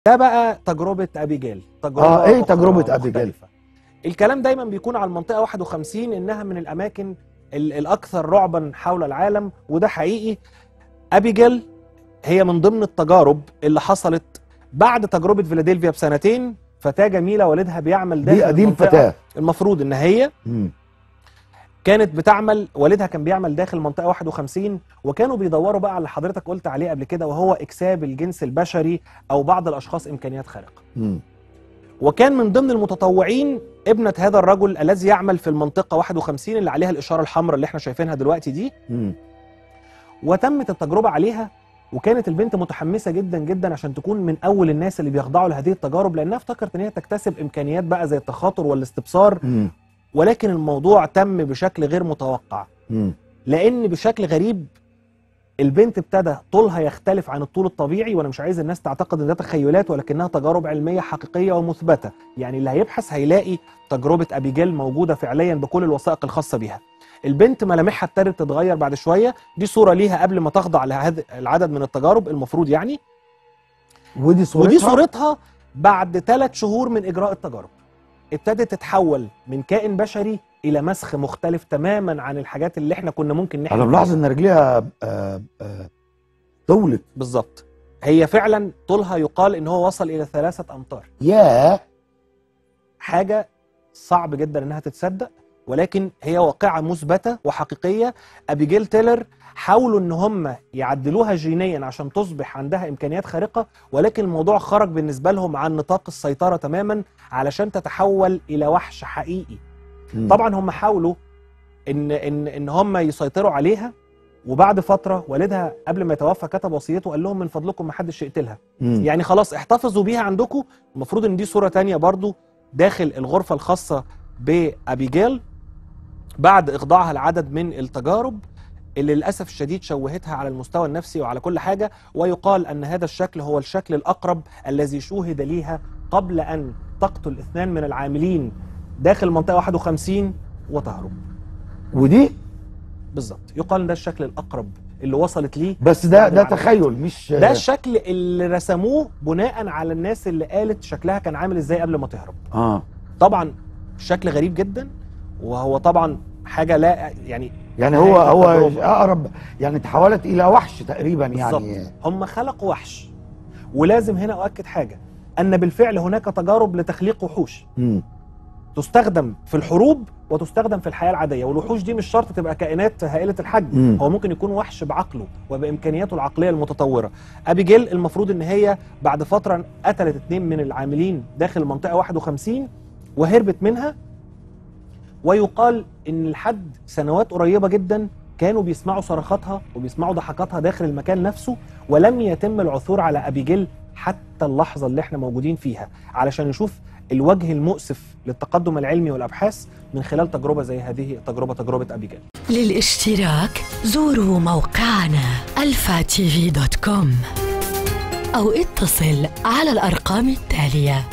ده بقى تجربه ابيجيل تجربه اه ايه أخرى تجربه ابيجيل مختلفة. الكلام دايما بيكون على المنطقه 51 انها من الاماكن ال- الاكثر رعبا حول العالم وده حقيقي ابيجيل هي من ضمن التجارب اللي حصلت بعد تجربه فيلادلفيا بسنتين فتاه جميله والدها بيعمل داخل دي دي المنطقة. الفتاه المفروض ان هي مم. كانت بتعمل والدها كان بيعمل داخل منطقه 51 وكانوا بيدوروا بقى على اللي حضرتك قلت عليه قبل كده وهو اكساب الجنس البشري او بعض الاشخاص امكانيات خارقه مم. وكان من ضمن المتطوعين ابنه هذا الرجل الذي يعمل في المنطقه 51 اللي عليها الاشاره الحمراء اللي احنا شايفينها دلوقتي دي مم. وتمت التجربه عليها وكانت البنت متحمسه جدا جدا عشان تكون من اول الناس اللي بيخضعوا لهذه التجارب لانها افتكرت ان هي تكتسب امكانيات بقى زي التخاطر والاستبصار مم. ولكن الموضوع تم بشكل غير متوقع مم. لان بشكل غريب البنت ابتدى طولها يختلف عن الطول الطبيعي وانا مش عايز الناس تعتقد ان ده تخيلات ولكنها تجارب علميه حقيقيه ومثبته يعني اللي هيبحث هيلاقي تجربه ابيجيل موجوده فعليا بكل الوثائق الخاصه بيها البنت ملامحها ابتدت تتغير بعد شويه دي صوره ليها قبل ما تخضع لهذا العدد من التجارب المفروض يعني ودي صورتها ودي صورتها بعد ثلاث شهور من اجراء التجارب ابتدت تتحول من كائن بشري الى مسخ مختلف تماما عن الحاجات اللي احنا كنا ممكن انا نحلم ملاحظ بيها. ان رجليها آه، آه، طولت بالظبط هي فعلا طولها يقال ان هو وصل الى ثلاثة امتار ياه حاجة صعب جدا انها تتصدق ولكن هي واقعة مثبتة وحقيقية ابيجيل تيلر حاولوا ان هم يعدلوها جينيا عشان تصبح عندها امكانيات خارقة ولكن الموضوع خرج بالنسبة لهم عن نطاق السيطرة تماما علشان تتحول الى وحش حقيقي مم. طبعا هم حاولوا ان ان ان هم يسيطروا عليها وبعد فتره والدها قبل ما يتوفى كتب وصيته قال لهم من فضلكم ما حدش يقتلها مم. يعني خلاص احتفظوا بيها عندكم المفروض ان دي صوره تانية برضو داخل الغرفه الخاصه بابيجيل بعد اخضاعها لعدد من التجارب اللي للاسف الشديد شوهتها على المستوى النفسي وعلى كل حاجه ويقال ان هذا الشكل هو الشكل الاقرب الذي شوهد ليها قبل ان تقتل اثنان من العاملين داخل منطقه 51 وتهرب ودي بالظبط يقال ان ده الشكل الاقرب اللي وصلت ليه بس ده بعد ده العمل. تخيل مش ده الشكل اللي رسموه بناء على الناس اللي قالت شكلها كان عامل ازاي قبل ما تهرب اه طبعا شكل غريب جدا وهو طبعا حاجه لا يعني يعني هو نهاية هو التجربة. اقرب يعني تحولت الى وحش تقريبا بالظبط يعني هم خلقوا وحش ولازم هنا اؤكد حاجه ان بالفعل هناك تجارب لتخليق وحوش مم. تستخدم في الحروب وتستخدم في الحياه العاديه والوحوش دي مش شرط تبقى كائنات هائله الحجم مم. هو ممكن يكون وحش بعقله وبامكانياته العقليه المتطوره ابيجيل المفروض ان هي بعد فتره قتلت اتنين من العاملين داخل المنطقه 51 وهربت منها ويقال ان لحد سنوات قريبه جدا كانوا بيسمعوا صرخاتها وبيسمعوا ضحكاتها داخل المكان نفسه ولم يتم العثور على ابيجيل حتى اللحظه اللي احنا موجودين فيها علشان نشوف الوجه المؤسف للتقدم العلمي والابحاث من خلال تجربه زي هذه التجربه تجربه ابيجيل للاشتراك زوروا موقعنا الفا تي في دوت كوم أو اتصل على الأرقام التالية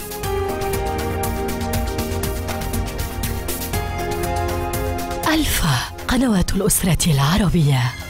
ألفا قنوات الأسرة العربية